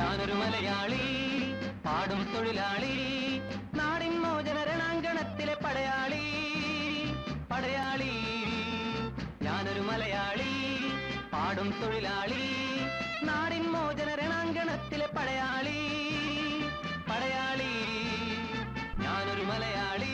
ഞാനൊരു മലയാളി പാടും തൊഴിലാളി നാടിൻ മോചന രണാങ്കണത്തിലെ പടയാളി പടയാളി ഞാനൊരു മലയാളി പാടും തൊഴിലാളി നാടിൻ മോചന രണാങ്കണത്തിലെ പടയാളി പടയാളി ഞാനൊരു മലയാളി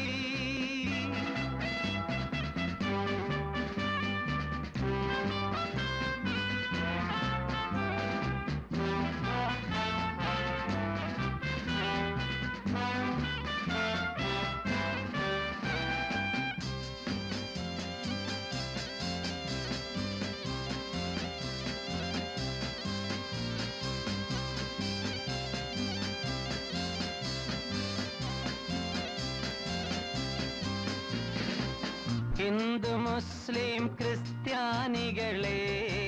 ഹിന്ദു മുസ്ലിം ക്രിസ്ത്യാനികളെ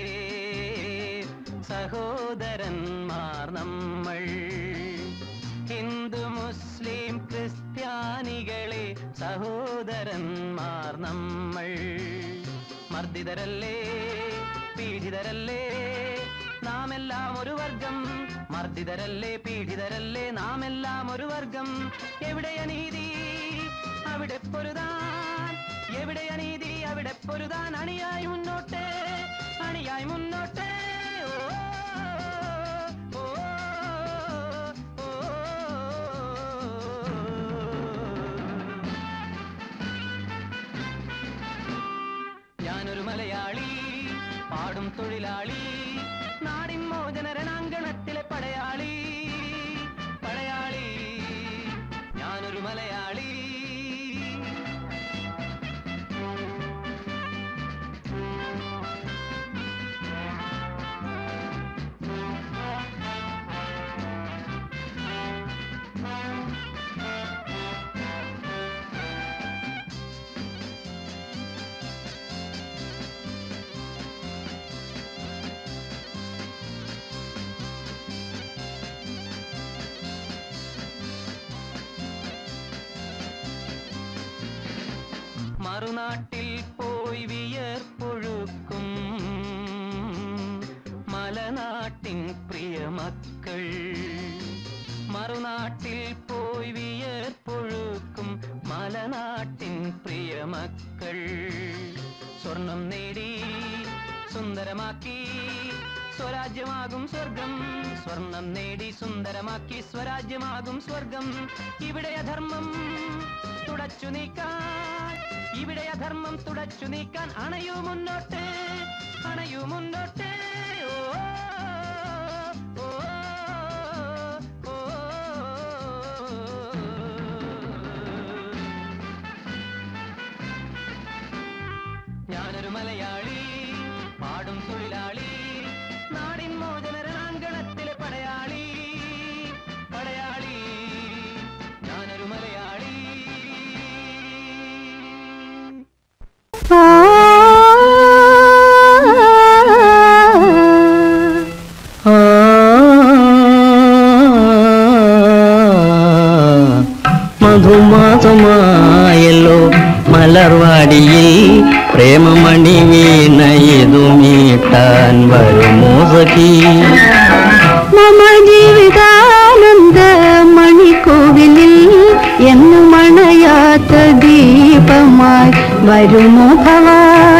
സഹോദരന്മാർ നമ്മൾ ഹിന്ദു മുസ്ലിം ക്രിസ്ത്യാനികളെ സഹോദരന്മാർ നമ്മൾ മർദ്ദിതരല്ലേ പീഡിതരല്ലേ നാം എല്ലാം ഒരു വർഗം മർദ്ദിതരല്ലേ പീഡിതരല്ലേ നാം എല്ലാം ഒരു വർഗം എവിടെ അനീതി അവിടെ പൊരുതാൻ എവിടെ അനീതി അവിടെ പൊരുതാൻ അണിയായി മുന്നോട്ട് അണിയായി മുന്നോട്ട് ഓ, ഓ, ഓ, ഓ. ഞാനൊരു മലയാളി പാടും തൊഴിലാളി നാടിൻ മോചന രണാങ്കണത്തിലെ പടയാളി പടയാളി ഞാനൊരു മലയാളി മറുനാട്ടിൽ പോയി വിയർപ്പൊഴുക്കും മലനാട്ടിൻ പ്രിയ മക്കൾ മറുനാട്ടിൽ പോയി വിയർപ്പൊഴുക്കും മലനാട്ടിൻ പ്രിയ മക്കൾ സ്വർണം നേടി സുന്ദരമാക്കി സ്വരാജ്യമാകും സ്വർഗം സ്വർണം നേടി സുന്ദരമാക്കി സ്വരാജ്യമാകും സ്വർഗം ഇവിടെ അധർമ്മം തുടച്ചു നീക്കാൻ ഇവിടെ അധർമ്മം തുടച്ചു നീക്കാൻ അണയൂ മുന്നോട്ട് അണയൂ മുന്നോട്ട് ഓ, ഓ, ഓ, ഓ. ഞാനൊരു മലയാളി പാടും തൊഴിലാളി നാടിൻ മോചന രണാങ്കണത്തിലെ പടയാളി പടയാളി ഞാനൊരു മലയാളി മധുമാസമായല്ലോ മലർവാടിയിൽ പ്രേമമണി വീണയതു മീട്ടാൻ വരുമോ സഖി മമ ജീവിതാനന്ദ മണിക്കോവിലിൽ എന്നും അണയാത്ത ദീപമായി വരുമോ ഭവാൻ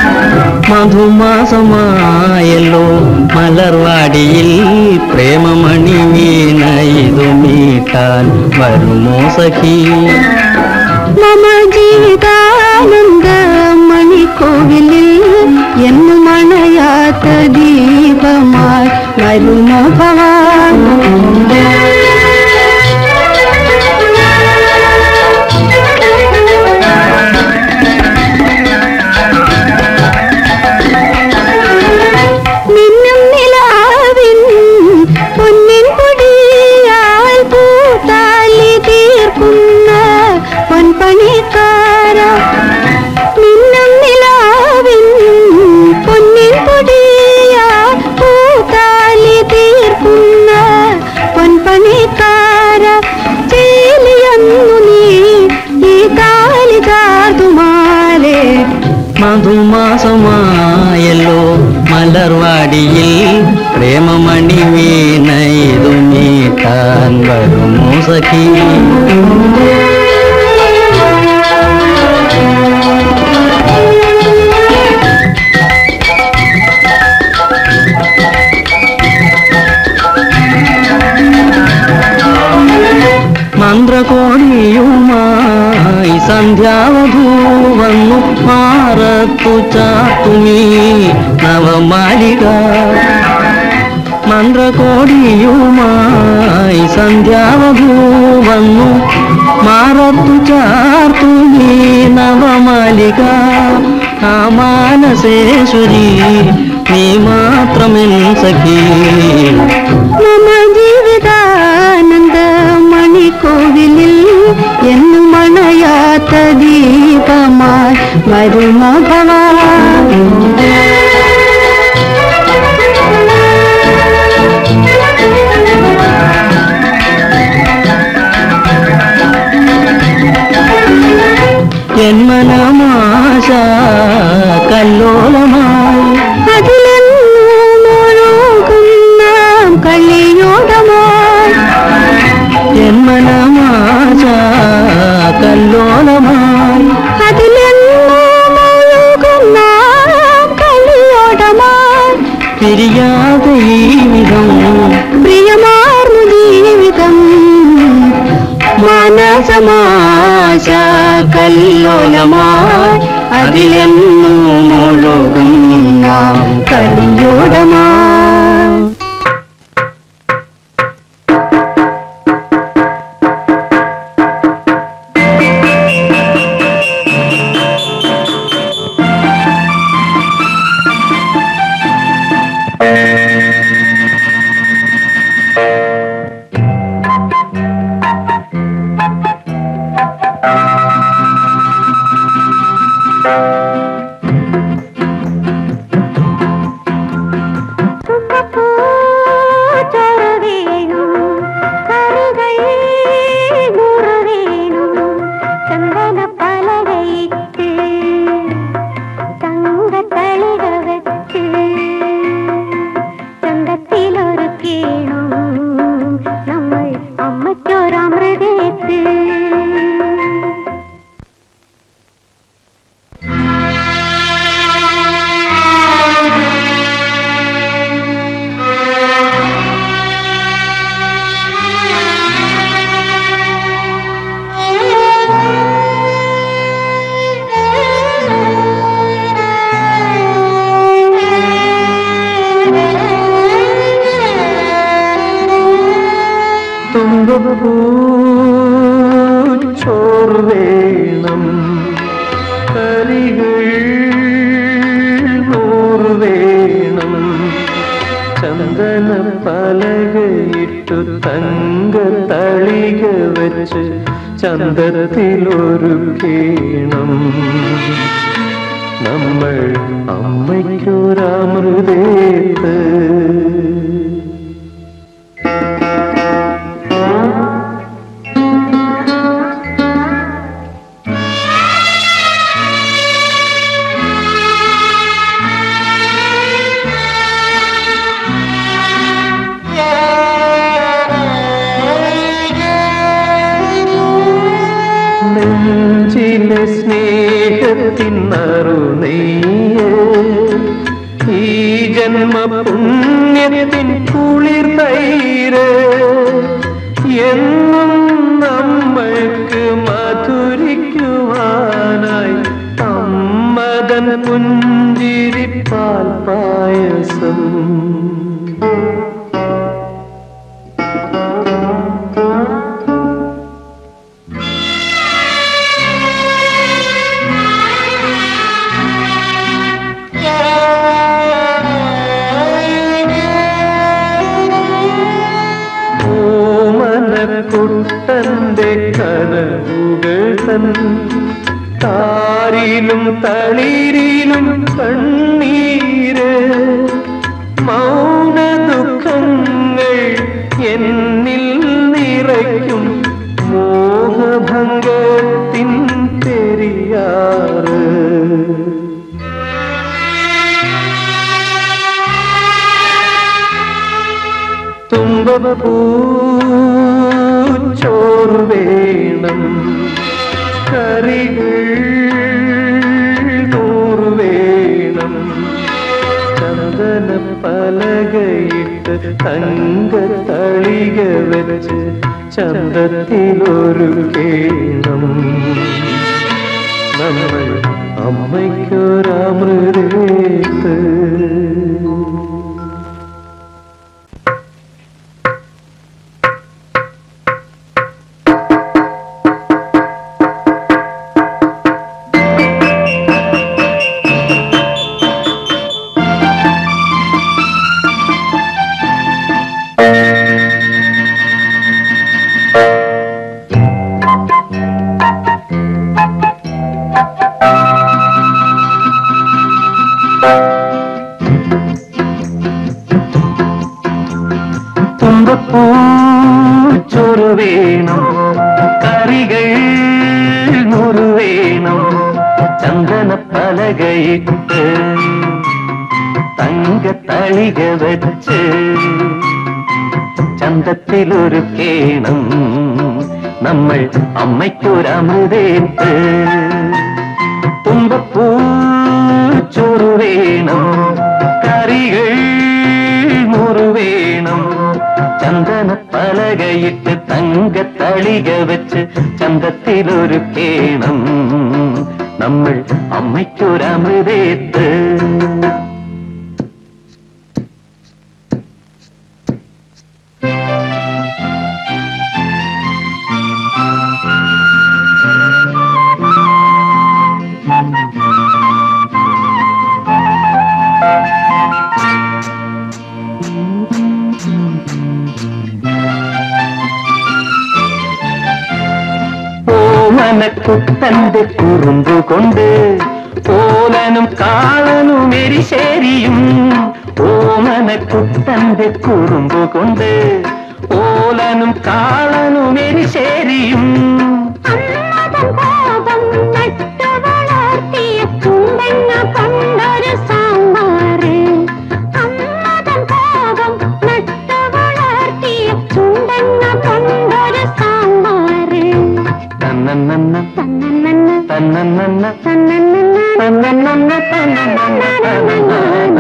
മധുമാസമായല്ലോ മലർവാടിയിൽ പ്രേമമണി വീണയതു മീട്ടാൻ വരുമോ സഖി മമ ജീവിതാനന്ദ മണിക്കോവിലിൽ എന്നും അണയാത്ത ദീപമായി വരുമോ ഭവാൻ മിന്നും നിലാവിൻ പൊന്നിൻ പൊടിയാൽ പൂത്താലി തീർക്കുന്ന പൊൻപണിക്കാര മിന്നും നിലാവിൻ പൊന്നിൻ പൊടിയാൽ പൂത്താലി തീർക്കുന്ന പൊൻപണിക്കാര ചേലിയന്നു നീ ഈ താലി ചാർത്തുമാലേ മധുമാസമായല്ലോ മലർവാടിയിൽ പ്രേമമണി വീണയതു സഖി മന്ത്രകോടിയുമായി സന്ധ്യാവധൂ വന്നു മാറത്തു ചാത്തുമീ നവമാലിക മന്ത്രകോടിയുമായി സന്ധ്യാവധൂ വന്നു മാറത്തു ചാർത്തു നീ നവമാലിക ആ മാനസേശ്വരി നീ മാത്രമെൻ സഖീ മമ ജീവിതാനന്ദ മണിക്കോവിലിൽ എന്നും മണയാത്ത ദീപമായി വരുമോ ജന്മനമാശ കല്ലോലമായി അതിലെന്നൊഴുകുന്ന കളിയോടമായി ജന്മനമാശ കല്ലോലമായി അതിലെന്നൊഴുകുന്ന കളിയോടമായി പിരിയാതെ ഈ വിധം പ്രിയമാർന്നു ജീവിതം മാനസമാശ കല്ലോലമായി അതിലെന്നും ഒഴുകും നാം കളിയോടമായി നമ്മൾ അമ്മയ്ക്കൊരമൃതേത്ത് ചോറ് വേണം കരികൾ നൂറ് വേണം ചന്ദന പലകയിട്ടു തങ്ക തളിക വെച്ച് ചന്ദനത്തിലൊരുക്കേണം നമ്മൾ അമ്മയ്ക്കൊരമൃതേത്ത് നെഞ്ചിലെ സ്നേഹത്തിൻ നറുനെയ്യ ഈ ജന്മ പുണ്യത്തിൻ കുളിർ തൈര് എന്നും നമ്മൾക്ക് മധുരിക്കുവാനായി അമ്മതൻ പുഞ്ചിരിപ്പാൽ പായസം ഓമനക്കുട്ടന്റെ കനവുകൾ തൻ താരിലും തളിരിലും കണ്ണീര് മൗന ദുഃഖങ്ങൾ എന്നിൽ നിറയ്ക്കും മോഹഭംഗത്തിൻ പെരിയാറ് തുമ്പപ്പൂ കറികൾ നൂറ് വേണം ചന്ദന പലകയിട്ട് തങ്ക തളിക വെച്ച് ചന്തത്തിലൊരു കേണം നമ്മൾ അമ്മയ്ക്കൊരമൃതേത്ത് തുമ്പപ്പൂ ചോറ് വേണം കറികൾ നൂറ് വേണം ചന്ദന പലകയിട്ട് തങ്ക തളിക വെച്ച് ചന്തത്തിലൊരു കേണം നമ്മൾ അമ്മയ്ക്കൊരമൃതേത്ത് തുമ്പപ്പൂ ചോറ് വേണം കറികൾ നൂറ് വേണം ചന്ദന പലകയിട്ട് തങ്ക തളിക വെച്ച് ചന്തത്തിലൊരു കേണം നമ്മൾ അമ്മയ്ക്കൊരമൃതേത്ത് ഓമനക്കുട്ടന്റെ കുറുമ്പു കൊണ്ട് ഓലനും കാളനും എരിശേരിയും ഓമനക്കുട്ടന്റെ കുറുമ്പു കൊണ്ട് ഓലനും കാളനും എരിശേരിയും അമ്മതൻ കോപം നട്ടു വളർത്തിയ കുമ്പെണ്ണ കൊണ്ടൊരു സാമ്പാറ് അമ്മതൻ കോപം നട്ടു വളർത്തിയ ചുണ്ടെണ്ണ കൊണ്ടൊരു സാമ്പാറ് തന്നന്ന തന്നന്ന തന്നന്ന തന്നന്ന തന്നന്ന തന്നന്ന തന്നന്ന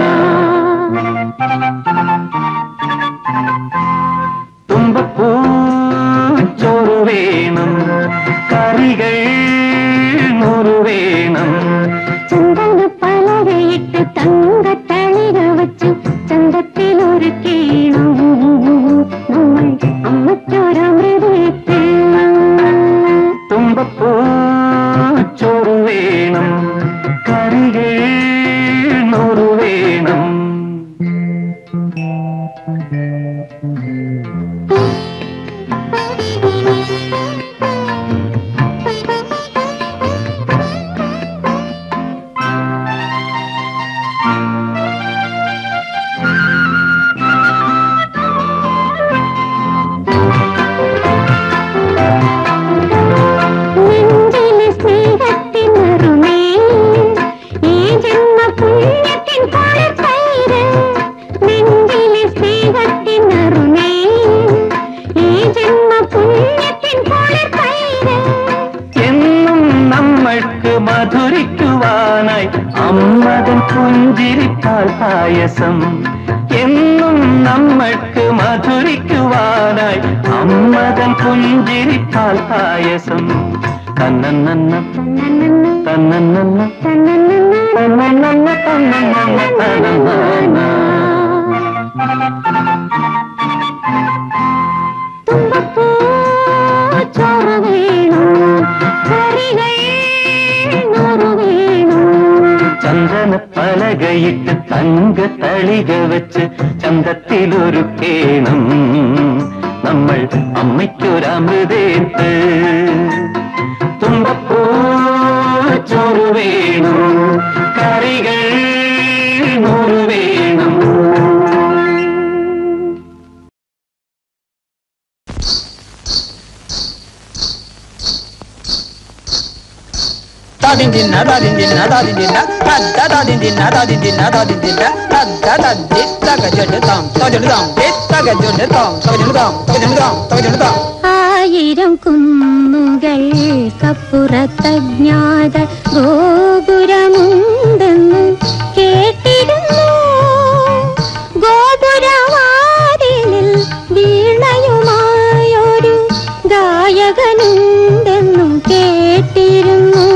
തുമ്പപ്പൂ ചോറ് വേണം കറികൾ നൂറ് വേണം ചന്ദന പലകയിട്ട് തങ്ക തളിക വച്ചു ചന്തത്തിലൊരു കീണം നമ്മൾ അമ്മച്ചോരമൃതേത്ത് തുമ്പപ്പൂ ചോറ് വേണം കറികൾ നൂറ് വേണം നെഞ്ചിലെ സ്നേഹത്തിനറുമേ ഈ ജന്മ പുണ്യത്തിൻ കുളിർത്തൈര് നെഞ്ചിലെ സ്നേഹത്തിനറുമേ ഈ ജന്മ പുണ്യത്തിൻ കുളിർത്തൈര് എന്നും നമ്മൾക്ക് മധുരിക്കുവാനായി അമ്മതൻ പുഞ്ചിരിപ്പാൽ പായസം എന്നും നമ്മൾക്ക് മധുരിക്കുവാനായി അമ്മതൻ പുഞ്ചിരിപ്പാൽ പായസം തന്നന്ന തന്നന്ന തന്നന്ന തന്നന്ന തന്നന്ന തന്നന്ന തന്നന്ന തുമ്പപ്പൂ ചോറ് വേണം കറികൾ നൂറ് വേണം ചന്ദന പലകയിട്ട് തങ്ക തളിക വെച്ച് ചന്തത്തിലൊരു കേണം നമ്മൾ അമ്മയ്ക്കൊരമൃതേത്ത് തുമ്പപ്പൂ ചോറ് വേണം കറികൾ നൂറ് വേണം da din din na da din din na da din din na da da da din din na da din din na da din din na da da da dit ta ga jod dam ta jod dam dit ta ga jod dam ta jod dam ta jod dam ta jod dam ആ ആയിരം കുന്നുകൾക്കപ്പുറത്തജ്ഞാത ഗോപുരമുണ്ടെന്നു കേട്ടിരുന്നു ഗോപുരവാതിലിൽ വീണയുമായൊരു ഗായകനുണ്ടെന്നു കേട്ടിരുന്നു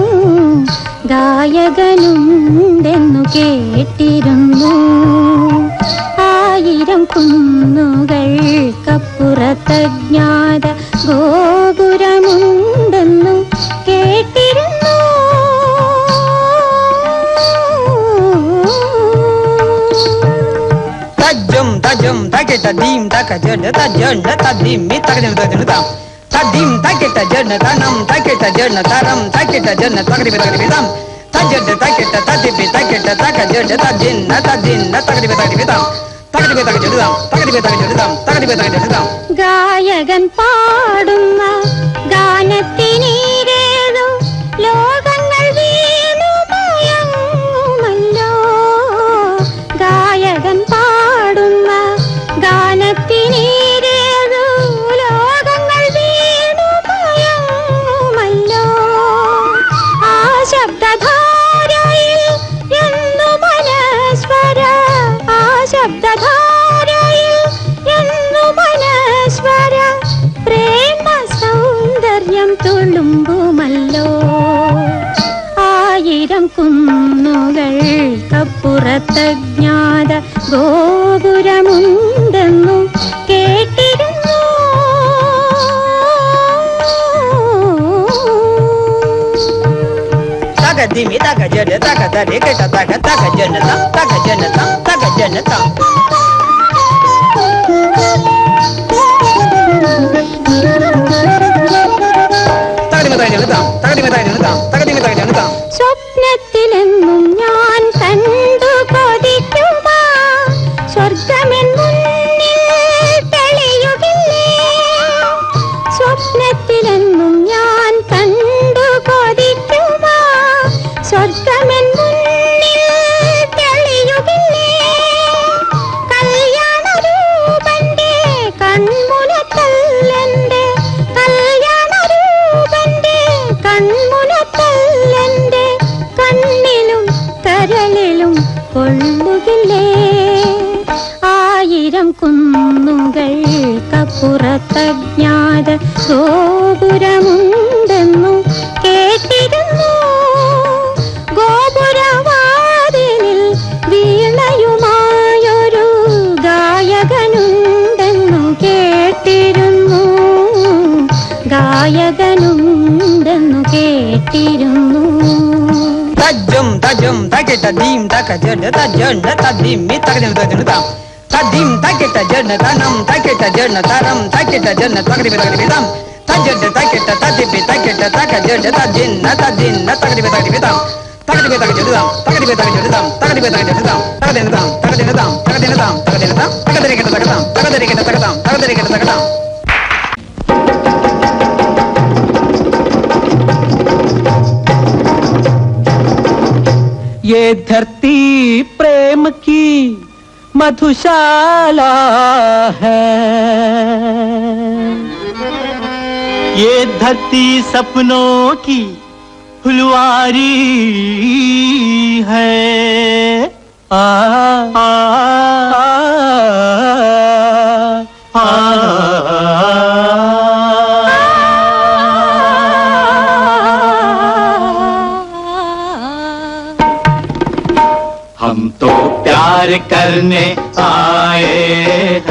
ഗായകനുണ്ടെന്നു കേട്ടിരുന്നു ആയിരം കുന്നുകൾക്കപ്പുറത്തജ്ഞാത ഗോപുരമുണ്ടെന്നു കേട്ടിരുന്നു തജ്ജം തജം തകിട്ട ദീം തക ജഡ തജണ്ട തദീം മി തകജന തജന താം തദീം തകിട്ട ജഡ തനം തകിട്ട ജഡ തരം തകിട്ട ജഡ തകരി തകരി താം തജഡ തകിട്ട തദിപി തകിട്ട തക ജഡ തദിന്ന തദിന്ന തകരി തകരി താം തകരി തകരി ജഡ താം തകരി തകരി ജഡ താം തകരി തകരി ജഡ താം ഗായകൻ പാടുന്ന ഗാനത്തിനീരേതോ ലോകങ്ങൾ വീണുമയങ്ങുമല്ലോ ഗായകൻ പാടുന്ന ഗാനത്തിനീരേതോ ലോകങ്ങൾ വീണുമയങ്ങുമല്ലോ ആ ശബ്ദധാരയിൽ എന്നു മനസ്വര ആ ശബ്ദധാരയിൽ എന്നു മനസ്വര പ്രേമ സൗന്ദര്യം തുളുമ്പുമല്ലോ ആയിരം കുന്നുകൾക്കപ്പുറത്തജ്ഞാത ഗോപുരമുണ്ടെന്നു കേട്ടിരുന്നു തക ദിമി തക ജഡ തക തരി കിട്ട തക തക ജന താം തക ജന താം തക ജന താം തകടിമ തകടി ജന താം തകടിമ തകടി ജന താം തകടിമ തകടി ജന താം സ്വപ്നത്തിലെന്നും ഞാൻ കണ്ടു കൊതിക്കുമാ സ്വർഗമെൻ മുന്നിൽ തെളിയുകില്ലേ സ്വപ്നത്തിലെന്നും ഞാൻ കണ്ടു കൊതിക്കുമാ സ്വർഗമെൻ മുന്നിൽ തെളിയുകില്ലേ കല്യാണരൂപന്റെ കൺമുനത്തല്ലെന്റെ കല്യാണരൂപന്റെ കൺമുനത്തല്ലെന്റെ കണ്ണിലും കരളിലും കൊള്ളുകില്ലേ ആയിരം കുന്നുകൾക്കപ്പുറത്തജ്ഞാത ഗോപുരമുണ്ടെന്നു കേട്ടിരുന്നു ഗോപുരവാതിലിൽ വീണയുമായൊരു ഗായകനുണ്ടെന്നു കേട്ടിരുന്നു ഗായകനുണ്ടെന്നു കേട്ടിരുന്നു തജ്ജം തജം തകിട്ട ദീം തക ജഡ തജണ്ട തദീം മി തകജന തജന താം തദീം തകിട്ട ജഡ തനം തകിട്ട ജഡ തരം തകിട്ട ജന തകരി തകരി താം തജഡ തകിട്ട തദിപി തകിട്ട തക ജഡ തദിന്ന തദിന്ന തകരി തകരി താം തകരി തകരി ജഡ താം തകരി തകരി ജഡ താം തകരി തകരി ജഡ താം തകദിന താം തകദിന താം തകദിന താം തകദിന താം തകദരി കിട്ട തകതാം തകദരി കിട്ട തകതാം തകദരി കിട്ട തകതാം ये धरती प्रेम की मधुशाला है ये धरती सपनों की फुलवारी है आ, आ, आ, आ, हम तो प्यार करने आए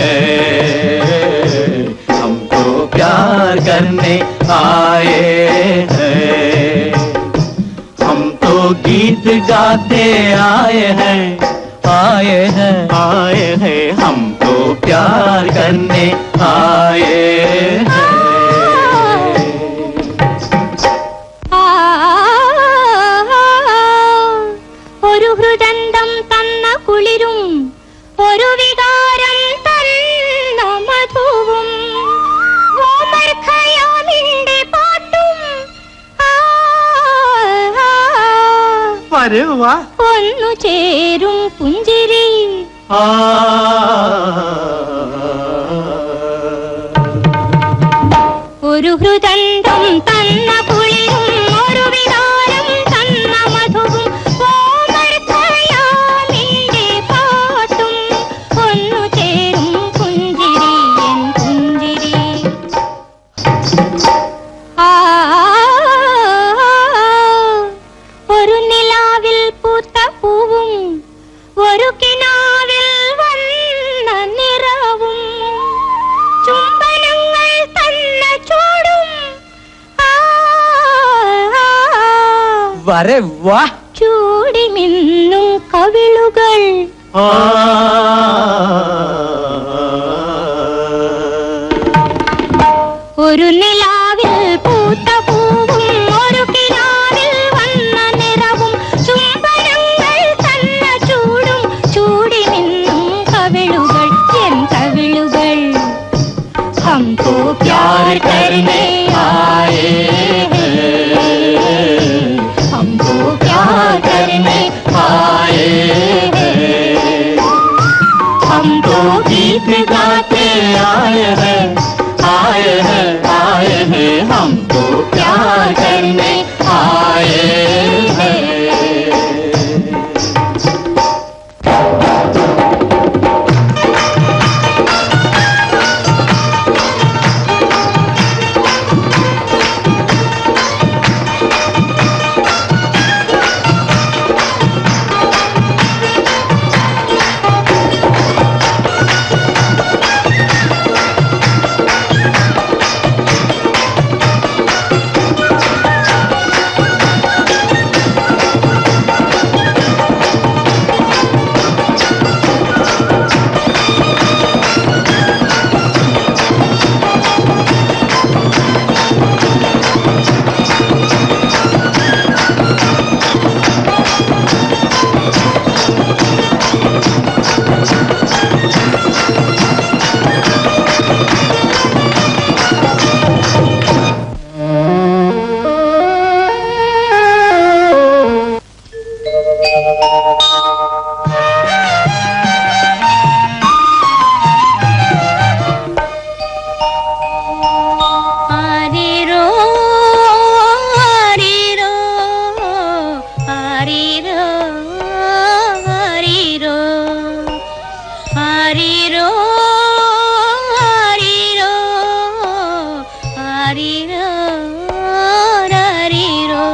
हैं हम तो प्यार करने आए हैं हम तो गीत गाते आए हैं आए हैं आए हैं हम तो प्यार करने आए हैं ആ, ഒരു ഹൃദന്തം തന്ന കുളിരും ഒരു വികാരം തന്ന മധുവും ഗോമർഖയാമിന്റെ പാട്ടും ആ, ആ, अरे वाह ഒന്നു ചേരും പുഞ്ചിരി ഒരു ഹൃദന്തം തന്ന കുളിരും ഒരു വികാരം തന്ന മധുവും ഓമർക്കയാമിന്റെ പാട്ടും ഒന്നു ചേരും പുഞ്ചിരി എൻ പുഞ്ചിരി ആ ഒരു നിലാവിൽ പൂത്ത പൂവും ഒരു കിനാവിൽ വന്ന നിറവും ചുംബനങ്ങൾ തന്ന ചൂടും ആ, ആ, വരെ വാ ചൂടി മിന്നും കവിളുകൾ ഒരു നിലാവിൽ പൂത്ത പൂവും ഒരു കിനാവിൽ വന്ന നിറവും ചുംബനങ്ങൾ തന്ന ചൂടും ചൂടി നിന്നും കവിളുകൾ എൻ കവിളുകൾ ഹം തോ പ്യാർ കർനെ ആയേ ഹം തോ പ്യാർ കർനെ ആയേ हम तो गीत गाते आए हैं आए हैं आए हैं हम तो प्यार करने आए हैं ആരിരോ ആരിരോ ആരിരോ ആരിരോ ആരിരോ ആരിരോ ആരിരോ ആരിരോ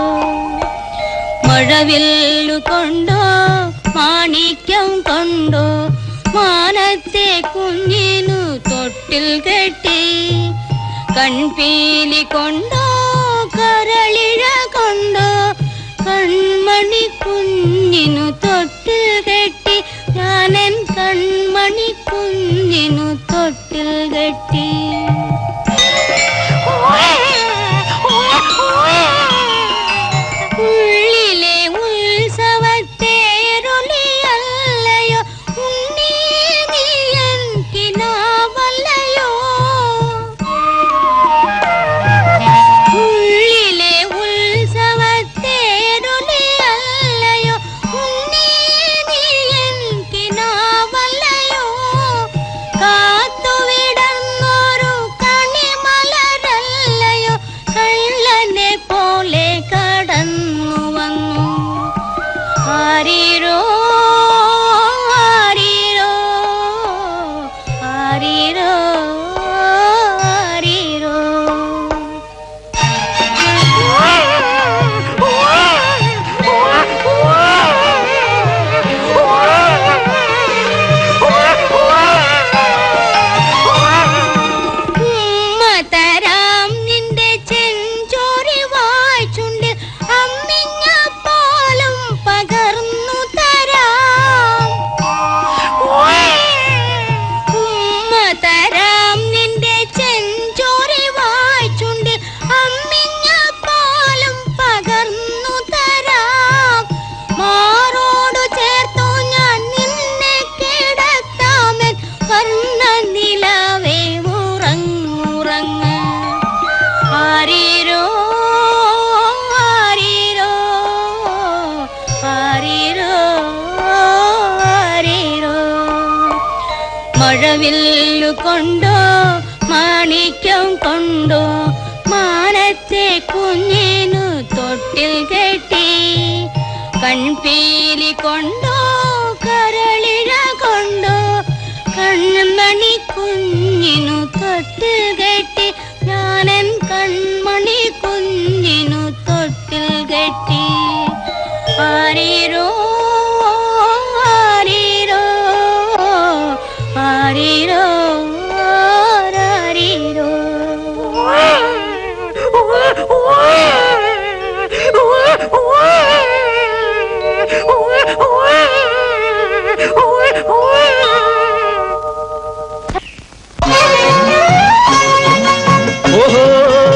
മഴവില്ലു കൊണ്ടോ മാണിക്യം കൊണ്ടോ മാനത്തെ കുഞ്ഞിനു തൊട്ടിൽ കെട്ടി കൺപീലി കൊണ്ടോ കരളിഴ കൊണ്ടോ കൺമണി കുഞ്ഞിനു തൊട്ടിൽ കെട്ടി ഞാനൻ കൺമണി കുഞ്ഞിനു തൊട്ടിൽ കെട്ടി ഉള്ളിലെ ഉത്സവത്തേരുളിയല്ലയോ ഉണ്ണീ നീ എൻ കിനാവല്ലയോ ഉള്ളിലെ ഉത്സവത്തേരുളിയല്ലയോ ഉണ്ണീ നീ എൻ കിനാവല്ലയോ കാത്തുവിടന്നൊരു കണിമലരല്ലയോ കള്ളനെ പോലെ കടന്നു വന്നു ആരിരോ ആരിരോ ആരിരോ ആരിരോ ഉമ്മ തരാം നിന്റെ ചെഞ്ചോരി വായ്ച്ചുണ്ട് അമ്മിഞ്ഞ പാലും പകർന്നു തരാം ഉമ്മ തരാം നിന്റെ ചെഞ്ചോരി വായ്ച്ചുണ്ട് അമ്മിഞ്ഞ പാലും പകർന്നു തരാം മാറോടു ചേർത്തു ഞാൻ നിന്നെ കിടത്താമൻ വർണ്ണ നിലവേ ഉറങ്ങുറങ്ങ് ആരീരോ ആരീരോ ആരീരോ ആരീരോ മഴവില്ലു കൊണ്ടോ മാണിക്യം കൊണ്ടോ കൺപീലി കൊണ്ടോ കരളിഴ കൊണ്ടോ കൺമണി കുഞ്ഞിനു തൊട്ടിൽ കെട്ടി ഞാനൻ കൺമണി കുഞ്ഞിനു തൊട്ടിൽ കെട്ടി ആരീരോ ആരീരോ ആരീരോ ആരീരോ ഓഹോ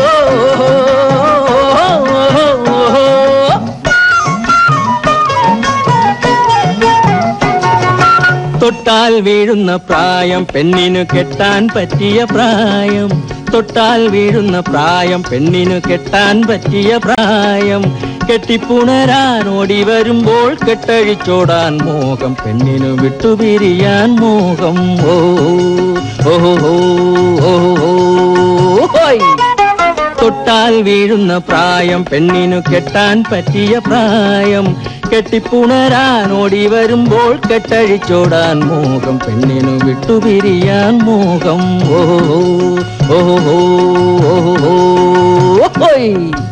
തൊട്ടാൽ വീഴുന്ന പ്രായം പെണ്ണിനു കെട്ടാൻ പറ്റിയ പ്രായം തൊട്ടാൽ വീഴുന്ന പ്രായം പെണ്ണിനു കെട്ടാൻ പറ്റിയ പ്രായം കെട്ടിപ്പുണരാൻ ഓടി വരുമ്പോൾ കെട്ടഴിച്ചോടാൻ മോഹം പെണ്ണിനു വിട്ടുപിരിയാൻ മോഹം ഓ ഓഹോ ഓഹോ ഹോയ് തൊട്ടാൽ വീഴുന്ന പ്രായം പെണ്ണിനു കെട്ടാൻ പറ്റിയ പ്രായം കെട്ടിപ്പുണരാൻ ഓടി വരുമ്പോൾ കെട്ടഴിച്ചോടാൻ മോഹം പെണ്ണിനു വിട്ടുപിരിയാൻ മോഹം ഓ ഓഹോ ഓഹോ ഹോയ്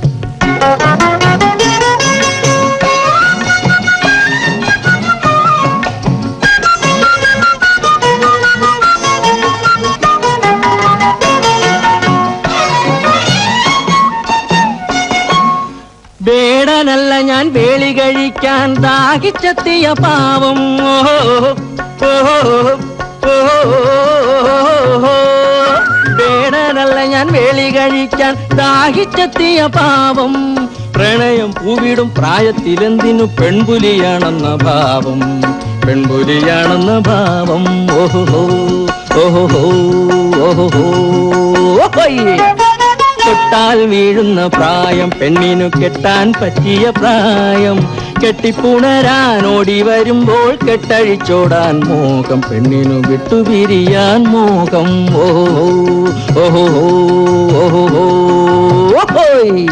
വേടനല്ല ഞാൻ വേളി കഴിക്കാൻ ദാഹിച്ചെത്തിയ പാവം ഓഹോ, ഓഹോ, ഓഹോ. വേടനല്ല ഞാൻ വേളി കഴിക്കാൻ ദാഹിച്ചെത്തിയ പാവം പ്രണയം പൂവിടും പ്രായത്തിലെന്തിനു പെൺപുലിയാണെന്ന ഭാവം പെൺപുലിയാണെന്ന ഭാവം ഓഹോ ഓഹോ ഓഹോ ഓഹോയ് തൊട്ടാൽ വീഴുന്ന പ്രായം പെണ്ണിനു കെട്ടാൻ പറ്റിയ പ്രായം കെട്ടിപ്പുണരാൻ ഓടി വരുമ്പോൾ കെട്ടഴിച്ചോടാൻ മോഹം പെണ്ണിനു വിട്ടുപിരിയാൻ മോഹം ഓ ഓഹോ ഓഹോ ഓഹോയ്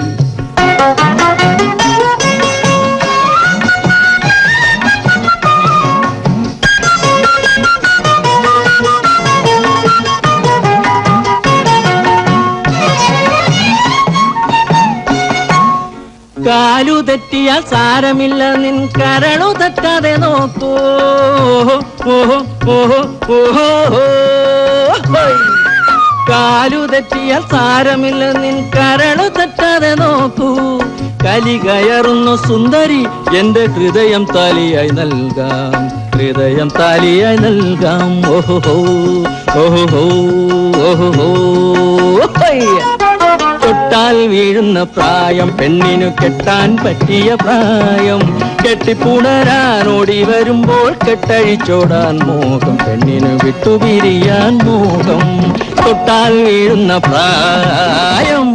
കാലു തെറ്റിയ സാരമില്ല നിൻ കരളു തെറ്റാതെ നോക്കൂ ഓഹോ ഓഹോ ഓഹോ ഹോയ്. കാലു തെറ്റിയ സാരമില്ല നിൻ കരളു തെറ്റാതെ നോക്കൂ കലി കയറുന്നു സുന്ദരി എന്റെ ഹൃദയം താലിയായി നൽകാം ഹൃദയം താലിയായി നൽകാം ഓഹോ ഓഹോ ഓഹോ ഹോയ്. തൊട്ടാൽ വീഴുന്ന പ്രായം പെണ്ണിനു കെട്ടാൻ പറ്റിയ പ്രായം കെട്ടിപ്പുണരാൻ ഓടി വരുമ്പോൾ കെട്ടഴിച്ചോടാൻ മോഹം പെണ്ണിനു വിട്ടുപിരിയാൻ മോഹം തൊട്ടാൽ വീഴുന്ന പ്രായം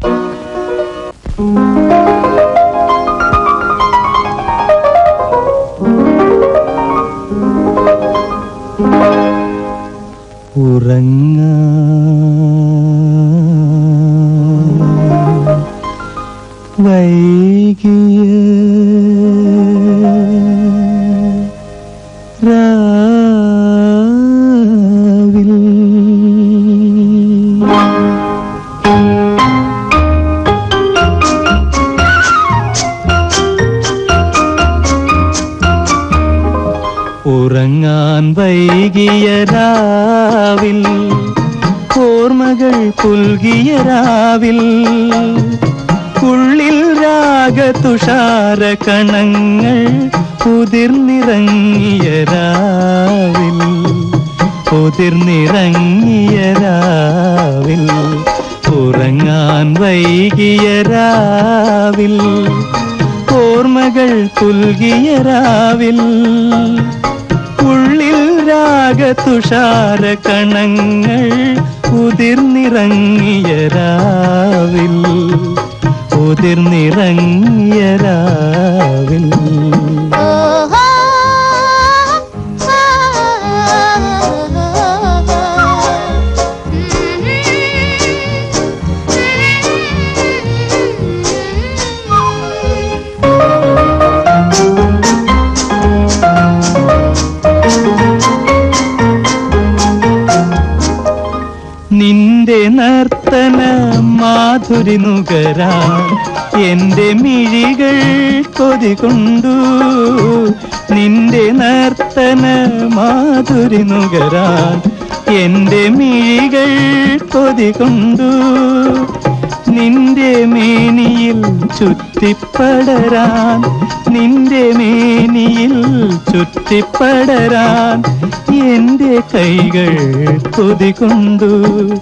ഉറങ്ങ വൈകിയ രാവിൽ ഉറങ്ങാൻ വൈകിയ രാവിൽ ഓർമ്മകൾ പുൽകിയ രാവിൽ ഉള്ളിൽ രാഗതുഷാര കണങ്ങൾ ഉതിർന്നിറങ്ങിയ രാവിൽ ഉതിർന്നിറങ്ങിയ രാവിൽ ഉറങ്ങാൻ വൈകിയ രാവിൽ ഓർമ്മകൾ പുൽകിയ രാവിൽ ഉള്ളിൽ രാഗതുഷാര കണങ്ങൾ ഉതിർന്നിറങ്ങിയ രാവിൽ ഉതിർന്നിറങ്ങിയ രാവിൽ ഓഹോ ആ നിന്റെ നർത്തന മാധുരി നുകരാൻ എന്റെ മിഴികൾ കൊതി കൊണ്ടു നിന്റെ നർത്തന മാധുരി നുകരാൻ എന്റെ മിഴികൾ കൊതി കൊണ്ടു നിന്റെ മേനിയിൽ ചുറ്റിപ്പടരാൻ നിന്റെ മേനിയിൽ ചുറ്റിപ്പടരാൻ എന്റെ കൈകൾ കൊതി കൊണ്ടു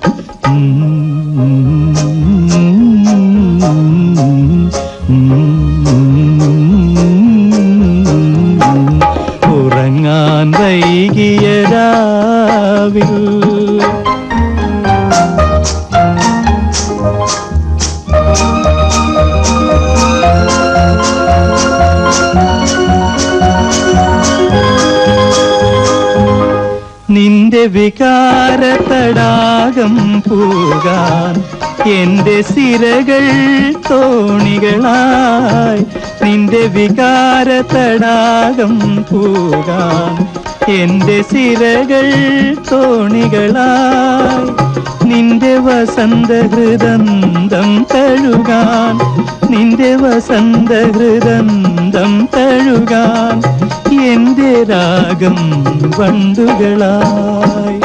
ഉറങ്ങാൻ വൈകിയ രാവിൽ നിന്റെ വികാര തടാകം പൂകാൻ എന്റെ സിരകൾ തോണികളായി നിന്റെ വികാര തടാകം പൂകാൻ എന്റെ സിരകൾ തോണികളായി നിന്റെ വസന്ത ഹൃദന്തം തഴുകാൻ നിന്റെ വസന്ത ഹൃദന്തം തഴുകാൻ എന്റെ രാഗം വണ്ടുകളായി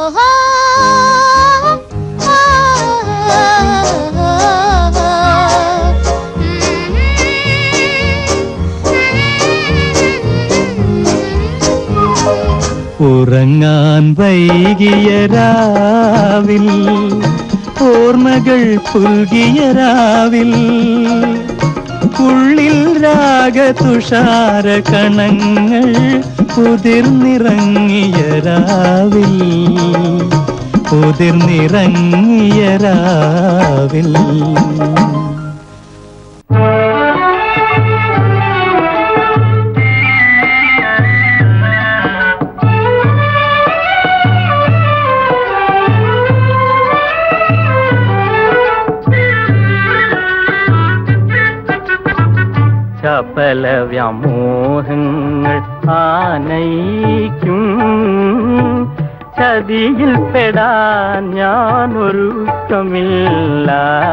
ഉറങ്ങാൻ വൈകിയ രാവിൽ ഓർമ്മകൾ പുൽകിയ രാവിൽ ഉള്ളിൽ രാഗതുഷാര കണങ്ങൾ ഉതിർന്നിറങ്ങിയ രാവിൽ ഉതിർന്നിറങ്ങിയ രാവിൽ ചപല വ്യാമോഹങ്ങൾ ആനയിക്കും ചതിയിൽ പെടാൻ ഞാനൊരുക്കമില്ല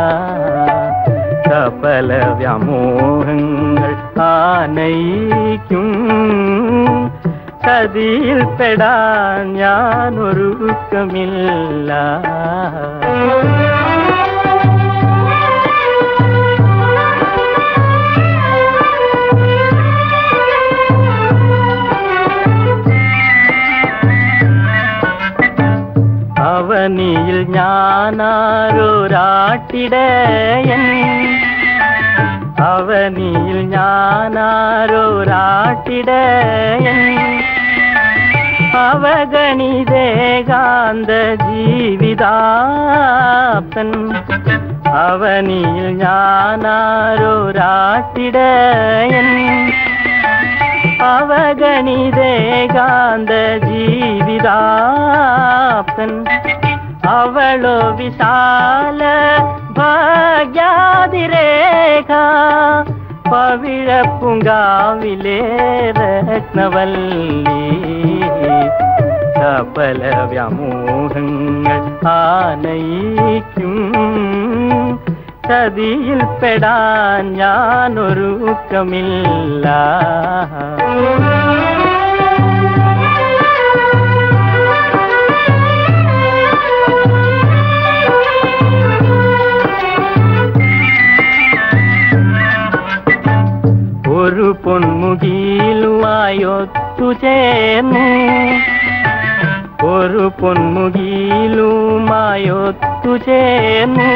ചപല വ്യാമോഹങ്ങൾ ആനയിക്കും ചതിയിൽ പെടാൻ ഞാനൊരുക്കമില്ല അവനിയിൽ ഞാനാരൊരാട്ടിടയൻ അവനിയിൽ ഞാനാരൊരാട്ടിടയൻ അവഗണിതേകാന്ത ജീവിതാപ്തൻ അവനിയിൽ ഞാനാരൊരാട്ടിടയൻ അവഗണിതേകാന്ത ജീവിതാപ്തൻ അവളോ വിശാല ഭാഗ്യാതിരേഖ പവിഴപ്പുങ്കാവിലെ രത്നവല്ലി സഫല വ്യാമോഹങ്ങൾ ആനയിക്കും ചതിയിൽ പെടാൻ ഞാനൊരുക്കമില്ല ഒരു പൊന്മുകിയിലുമായൊത്തു ചേർന്നു ഒരു പൊന്മുകിയിലുമായൊത്തു ചേർന്നു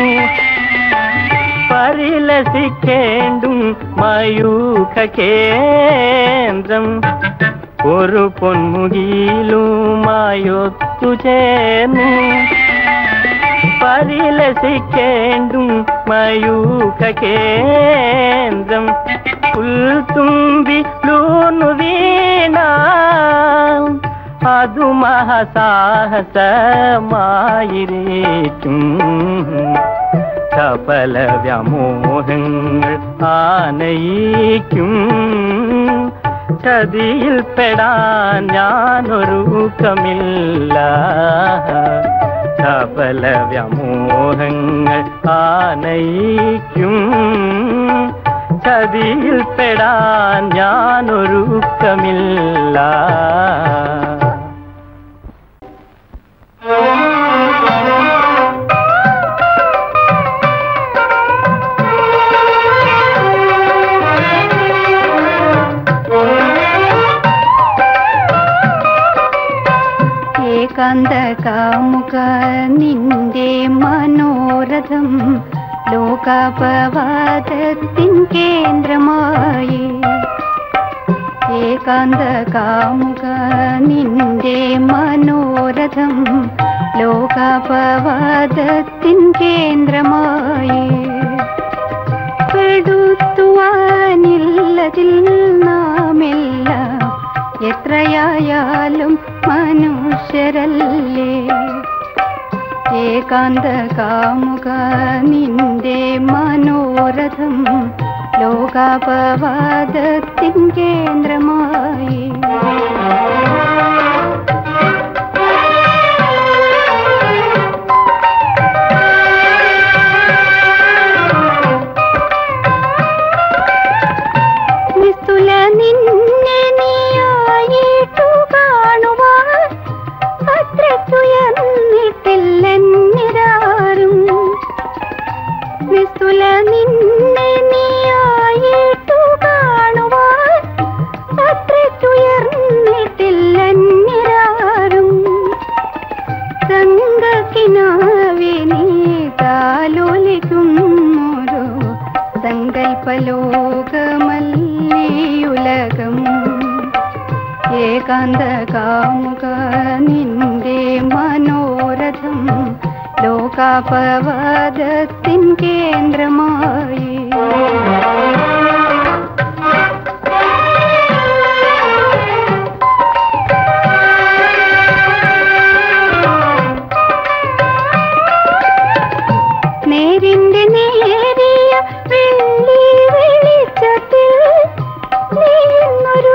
പരിലസിക്കേണ്ടും മയൂഖ കേന്ദ്രം ഒരു പൊന്മുകിയിലുമായൊത്തു ചേർന്നു പരിലസിക്കേണ്ടും മയൂഖ കേന്ദ്രം പുൽത്തുമ്പി ലൂന്നു വീണ അതു മഹസാഹസമായിരിക്കും സഫല വ്യാമോഹങ്ങൾ ആനയിക്കും ചതിയിൽ പെടാൻ ഞാനൊരുക്കമില്ല സഫല വ്യമോഹങ്ങൾ ആനയിക്കും ചതിയിൽപ്പെടാൻ ഞാനൊരുക്കമില്ല ഏകാന്ത കാമുക നിന്റെ മനോരഥം ലോകാപവാദത്തിൻ കേന്ദ്രമായി ഏകാന്ത കാമുക നിന്റെ മനോരഥം ലോകാപവാദത്തിൻ കേന്ദ്രമായി പെടുത്തുവാനില്ലതിൽ നാമെല്ലാം എത്രയായാലും മനുഷ്യരല്ലേ ഏകാന്ത കാമുക നിന്റെ മനോരഥം ലോകാപവാദത്തിൻ കേന്ദ്രമായി നിസ്തുല നിന്നെ നീയായിട്ടു കാണുവാൻ അത്രയ്ക്കുയർന്നിട്ടില്ലെന്നിരാരും നിസ്തുല നിന്നെ നീയായിട്ടു കാണുവാൻ അത്രയ്ക്കുയർന്നിട്ടില്ലെന്നിരാരും സംഘക്കിനാവെ നീ താലോലിക്കുന്നൊരു സങ്കൽപ്പലോകമല്ലിയുലകം ഏകാന്ത കാമുക നിന്റെ മനോരഥം ലോകാപവാദത്തിൻ കേന്ദ്രമായി നേരിന്റെ നേരിയ വെള്ളി വെളിച്ചത്തിൽ നീ ഇന്നൊരു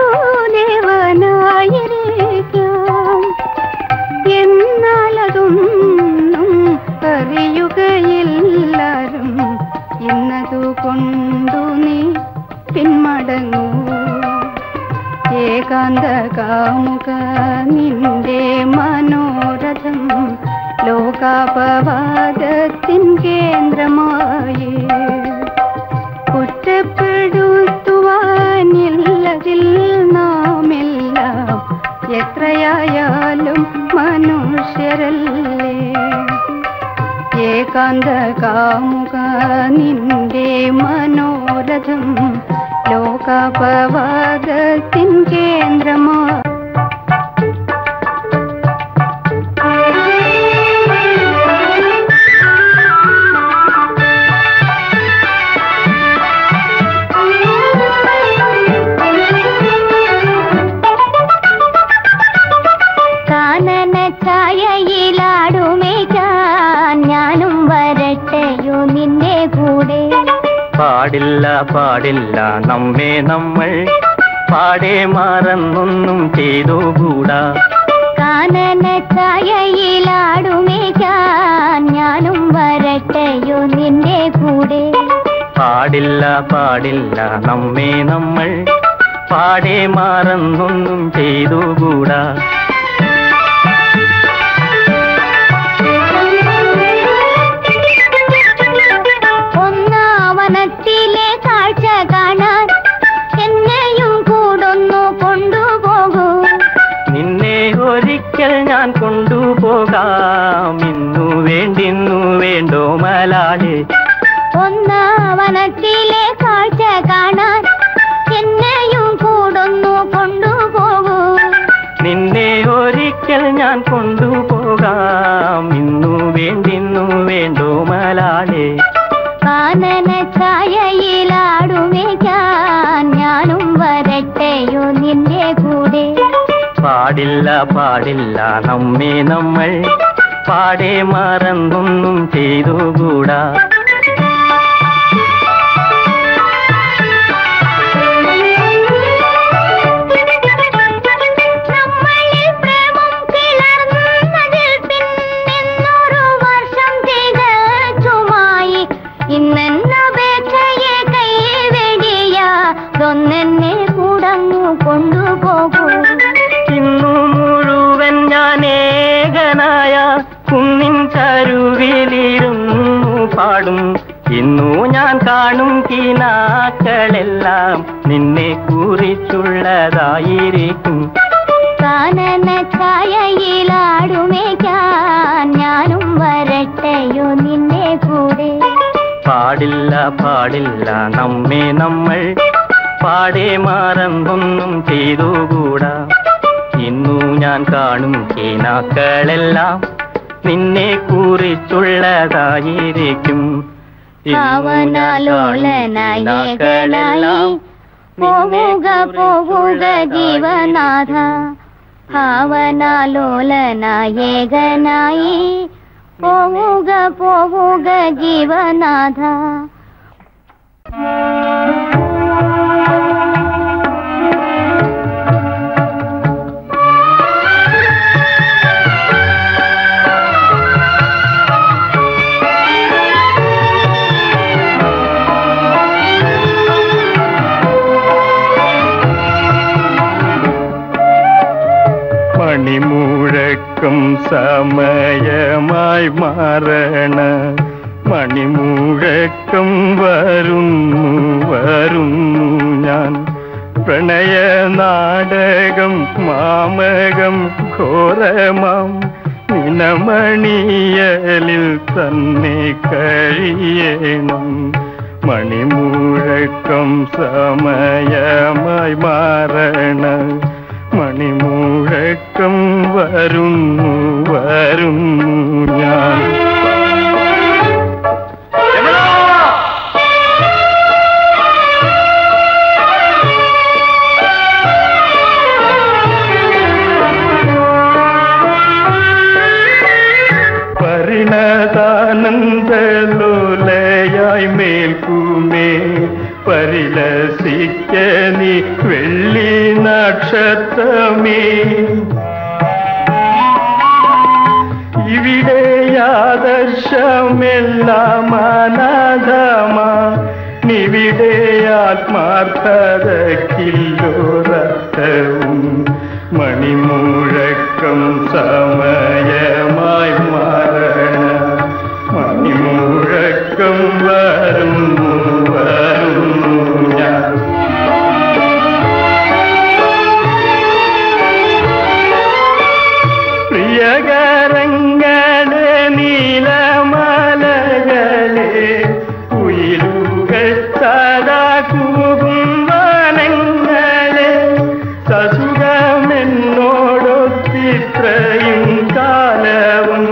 ദേവനായിരിക്കാം എന്നാൽ അതൊന്നും അറിയുകയില്ലാരും ഇന്നതു കൊണ്ടു നീ പിന്മടങ്ങൂ ഏകാന്ത കാമുക നിന്റെ മനോരഥം ലോകാപവാദത്തിൻ കേന്ദ്രമായി കുറ്റപ്പെടുത്തുവാനില്ലതിൽ നാമെല്ലാം എത്രയായാലും മനുഷ്യരല്ലേ ഏകാന്ത കാമുക നിന്റെ മനോരഥം ലോകാപവാദത്തിൻ കേന്ദ്രമായി കാനന ഛായയിലാടുമേക്കാൻ ഞാനും വരട്ടെയോ നിന്റെ കൂടെ പാടില്ല പാടില്ല നമ്മെ നമ്മൾ പാടെ മറന്നൊന്നും ചെയ്തുകൂടാ കാനന ഛായയിലാടുമേക്കാൻ ഞാനും വരട്ടെയോ നിന്റെ കൂടെ പാടില്ല പാടില്ല നമ്മെ നമ്മൾ പാടെ മറന്നൊന്നും ചെയ്തുകൂടാ ഒന്നാവനത്തിലെ കാഴ്ച കാണാൻ എന്നെയും കൂടൊന്നു കൊണ്ടുപോകൂ നിന്നെ ഒരിക്കൽ ഞാൻ കൊണ്ടുപോകാം ഇന്നു വേണ്ടിന്നു വേണ്ടോ മലാളെ ഒന്നാവനത്തിലെ കാഴ്ച കാണാൻ എന്നെയും കൂടൊന്നു കൊണ്ടുപോകൂ നിന്നെ ഒരിക്കൽ ഞാൻ കൊണ്ടുപോകാം ഇന്നു വേണ്ടിന്നു വേണ്ടോ മലാളെ കാനന ഛായയിലാടുമേക്കാൻ ഞാനും വരട്ടെയോ നിന്റെ കൂടെ പാടില്ല പാടില്ല നമ്മെ നമ്മൾ പാടെ മറന്നൊന്നും ചെയ്തുകൂടാ നമ്മളിൽ പ്രേമം കിളർന്നതിൽ പിന്നെന്നൊരു പാടും ഇന്നു ഞാൻ കാണും കിനാക്കളെല്ലാം നിന്നെ കുറിച്ചുള്ളതായിരിക്കും കാനന ഛായയിലാടുമേക്കാൻ ഞാനും വരട്ടെയോ നിന്റെ കൂടെ പാടില്ല പാടില്ല നമ്മെ നമ്മൾ പാടെ മാറന്നൊന്നും ചെയ്തുകൂടാ ഇന്നു ഞാൻ കാണും കിനാക്കളെല്ലാം നിന്നെ കുറിച്ചുള്ളതായിരിക്കും ഇന്നു ഞാൻ കാണും കിനാക്കളെല്ലാം പോവുക പോവുക ജീവനാഥ ഭാവനാലോലനായേകനായി പോവുക പോവുക ജീവനാഥ മണിമുഴക്കം സമയമായി മാറണ മണിമുഴക്കം വരുന്നു വരുന്നു ഞാൻ പ്രണയ നാടകം മാമകം ഘോരമാം നിനമണിയലിൽ തന്നെ കഴിയണം മണിമുഴക്കം സമയമായി മാറണ മണിമുഴക്കം വരുന്നു വരുന്നു ഞാൻ പരിണതാനന്ദലോലയായി മേൽക്കുമേ പരിലസിക്ക നീ വെള്ളി നക്ഷത്രമേ ഇവിടെ ആദർശമെല്ലാം അനാഥമാ നിവിടെ ആത്മാർത്ഥതക്കില്ലോരർത്ഥവും മണിമുഴക്കം സമയമായി മാറണ മണിമുഴക്കം വരുന്നു വരുന്നു ഞാൻ പ്രിയകരങ്ങളെ നീലമലകളെ ഉയരുകൾ സദാ കൂകും വനങ്ങളെ സസുഖമെന്നോടൊത്തിത്രയും കാലവും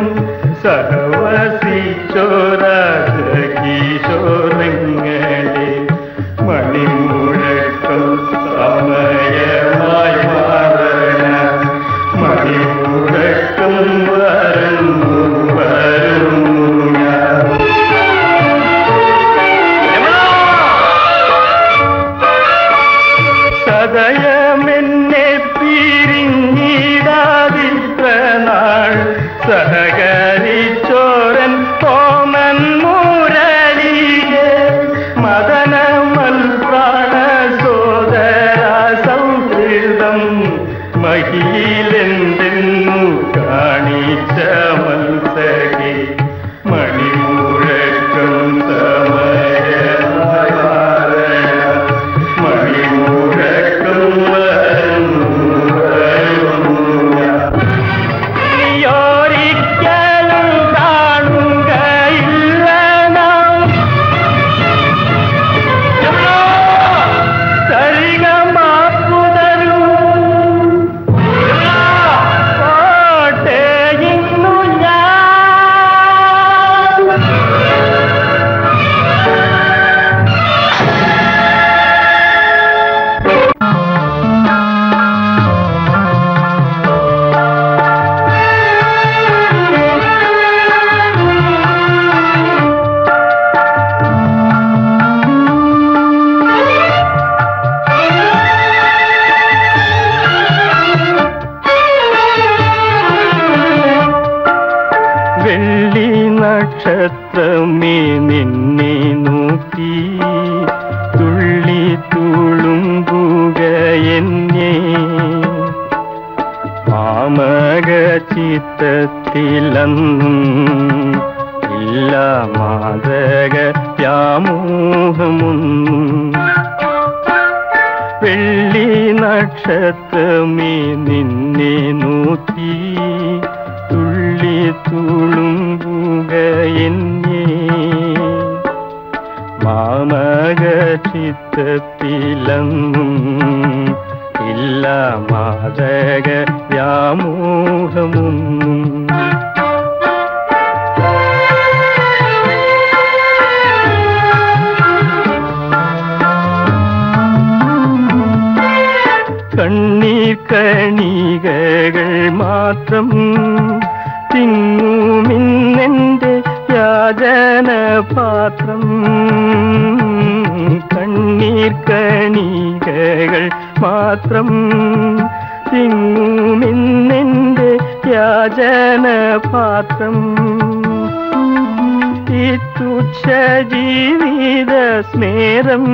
സഹവസിച്ചോരാജകിശോരങ്ങളെ മണിമുഴക്കം സമയമായി മാറണ മണിമുഴക്കം വരുന്നു വരുന്നു ഞാൻ സദയമെന്നെ പിരിഞ്ഞിടാതിത്ര നാൾ സഹകരിച്ചോരൻ തോമൻ മുരളിയെ മദനമൽ പ്രാണ സോദര സൗഹൃദം മഹിയിലെന്തെന്നു കാണിച്ച മത്സകെ മണിമുഴക്കം സമയമായ മണിമുഴക്കം വരുന്നു വരുന്നു നീയൊരിക്കലും കാണുകയില്ല നാം വെള്ളി നക്ഷത്രമേ നിന്നെ നോക്കി തുള്ളി തുളുമ്പുക എന്നെ മാമക ചിത്തത്തിലന്നും ഇല്ല മാതക വ്യാമോഹമൊന്നും വെള്ളി നക്ഷത്രമേ നിന്നെ നോക്കി തുള്ളി തുളുമ്പുക എന്നെ മാമക ചിത്തത്തിലങ്ങും ഇല്ല മാതക വ്യാമോഹമൊന്നും കണ്ണീർ കണികകൾ മാത്രം തിങ്ങുമിന്നെന്റെ യാചന പാത്രം കണ്ണീർ കണികകൾ മാത്രം തിങ്ങുമിന്നെന്റെ യാചന പാത്രം ഈ തുച്ഛ ജീവിത സ്നേരം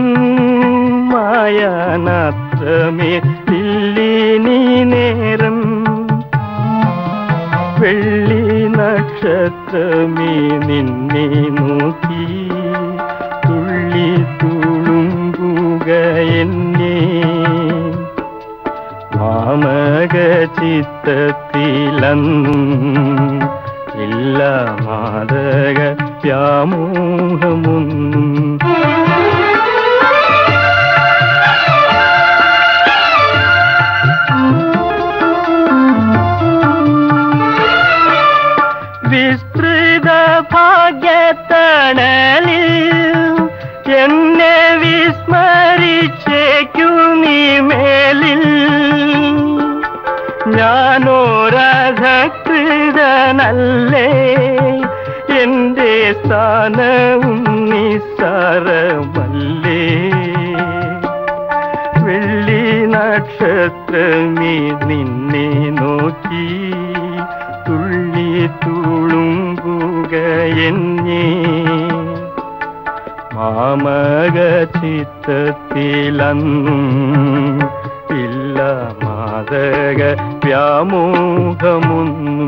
മായാനാത്രമേ ഇല്ലിനി നേരം വെള്ളി നക്ഷത്രമേ നിന്നെ നോക്കി തുള്ളി തുളുമ്പുക എന്നെ മാമക ചിത്തത്തിലന്നും ഇല്ല മാതക വ്യാമോഹമൊന്നും വിസ്തൃത ഭാഗ്യത്തണലിൽ എന്നെ വിസ്മരിച്ചേക്കു നീ മേലിൽ ഞാനോരധകൃതനല്ലേ എന്റെ സ്ഥാനവും നിസ്സാരമല്ലേ വെള്ളി നക്ഷത്രമേ നിന്നെ നോക്കി തുള്ളി തുളുമ്പുക എന്നെ മാമക ചിത്തത്തിലന്നും ഇല്ല മാതക വ്യാമോഹമൊന്നും